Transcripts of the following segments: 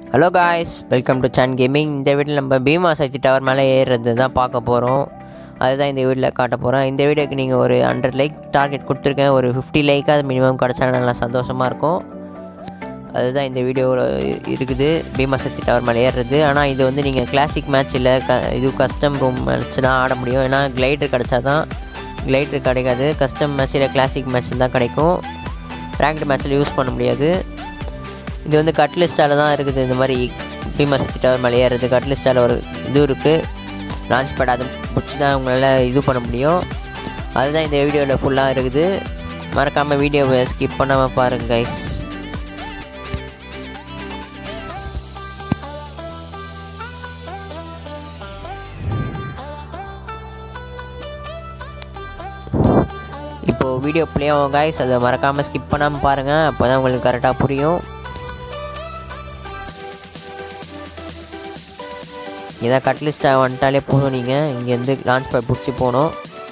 hello guys welcome to San gaming இந்த வீட்டில் நம்ம பீமா சக்தி டவர் மேலே ஏறுறது தான் பார்க்க போகிறோம் அதுதான் இந்த வீடியோவில் காட்ட போகிறோம் இந்த வீடியோக்கு நீங்கள் ஒரு ஹண்ட்ரட் லைக் டார்கெட் கொடுத்துருக்கேன் ஒரு ஃபிஃப்டி லைக்காக மினிமம் கிடச்சா நல்லா சந்தோஷமாக இருக்கும் அதுதான் இந்த வீடியோவில் இருக்குது பீமா சக்தி டவர் மேலே ஏறுறது ஆனால் இது வந்து நீங்கள் கிளாசிக் மேட்ச் இல்லை க இது கஸ்டம் ரூம் மேட்ச் தான் ஆட முடியும் ஏன்னா கிளைடர் கிடச்சா தான் கிளைடர் கிடைக்காது கஸ்டம் மேட்ச் இல்லை கிளாசிக் மேட்ச் தான் கிடைக்கும் ரேங்க்டு மேட்ச்சில் யூஸ் பண்ண முடியாது இது வந்து கட்லிஸ்டால தான் இருக்குது இந்த மாதிரி பீமா சக்தி டவர் மேலே ஏறுறது கட்லிஸ்டால ஒரு இது இருக்குது லான்ச் பேட் அதை பிடிச்சி தான் உங்களால் இது பண்ண முடியும் அதுதான் இந்த வீடியோவில் ஃபுல்லாக இருக்குது மறக்காமல் வீடியோவை ஸ்கிப் பண்ணாமல் பாருங்கள் கைஸ் இப்போது வீடியோ ப்ளே ஆகும் கைஸ் அதை மறக்காமல் ஸ்கிப் பண்ணாமல் பாருங்கள் அப்போ தான் உங்களுக்கு கரெக்டாக புரியும் இதான் கட்லிஸ்ட்டாக வந்துட்டாலே போதும் நீங்கள் இங்கேருந்து லான்ச் பேட் பிடிச்சி போகணும்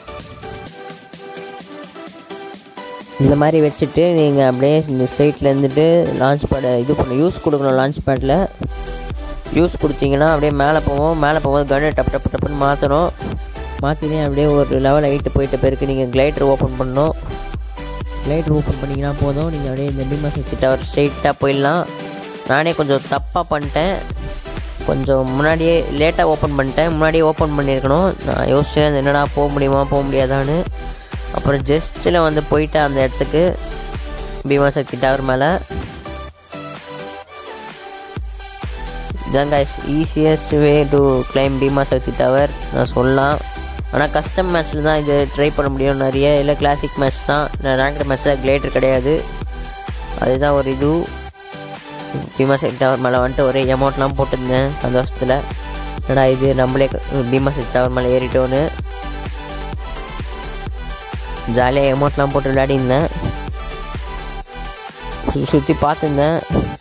இந்த மாதிரி வச்சுட்டு நீங்கள் அப்படியே இந்த சைட்டில் இருந்துட்டு லான்ச் பேடை இது பண்ண யூஸ் கொடுக்கணும் லான்ச் பேடில் யூஸ் கொடுத்தீங்கன்னா அப்படியே மேலே போவோம் மேலே போகும்போது கன்னு டப் டப் டப்புன்னு மாற்றணும் மாற்றினே அப்படியே ஒரு லெவல் ஹைட்டு போயிட்ட பிறகு நீங்கள் கிளைடர் ஓப்பன் பண்ணணும் கிளைடர் ஓப்பன் பண்ணிங்கன்னா போதும் நீங்கள் அப்படியே இந்த பீமா சிக்ஸ்டி டவர் ஸ்ட்ரைட்டாக போயிடலாம் நானே கொஞ்சம் தப்பாக பண்ணிட்டேன் கொஞ்சம் முன்னாடியே லேட்டாக ஓப்பன் பண்ணிட்டேன் முன்னாடியே ஓப்பன் பண்ணியிருக்கணும் நான் யோசிச்சேன் என்னடா போக முடியுமா போக முடியாதான்னு அப்புறம் ஜஸ்ட்டில் வந்து போயிட்டேன் அந்த இடத்துக்கு பீமா சக்தி டவர் மேலே இதாங்க easiest way to claim Bheema Shakti tower நான் சொல்லலாம் ஆனால் கஸ்டம் மேட்ச்சில் தான் இது ட்ரை பண்ண முடியும் நிறைய இல்லை கிளாசிக் மேட்ச் தான் நான் ரேங்க்டு மேட்ச்சில் கிளேட்டர் கிடையாது அதுதான் ஒரு இது பீமா சக்தி டவர் மேலே வந்துட்டு ஒரே அமௌண்ட்லாம் போட்டிருந்தேன் சந்தோஷத்தில் என்னடா இது நம்மளே பீமா சக்தி டவர் மேலே ஏறிட்டோன்னு ஜாலியாக அமௌண்ட்லாம் போட்டு விளையாடிருந்தேன் சுற்றி பார்த்துருந்தேன்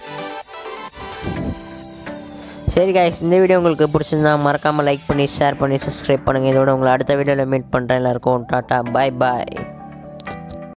சரி காய்ஸ் இந்த வீடியோ உங்களுக்கு பிடிச்சிருந்தா மறக்காமல் லைக் பண்ணி ஷேர் பண்ணி சப்ஸ்கிரைப் பண்ணுங்கள் இதோட உங்களை அடுத்த வீடியோவில் மீட் பண்ணுறேன் எல்லாருக்கும் டாட்டா பாய் பாய்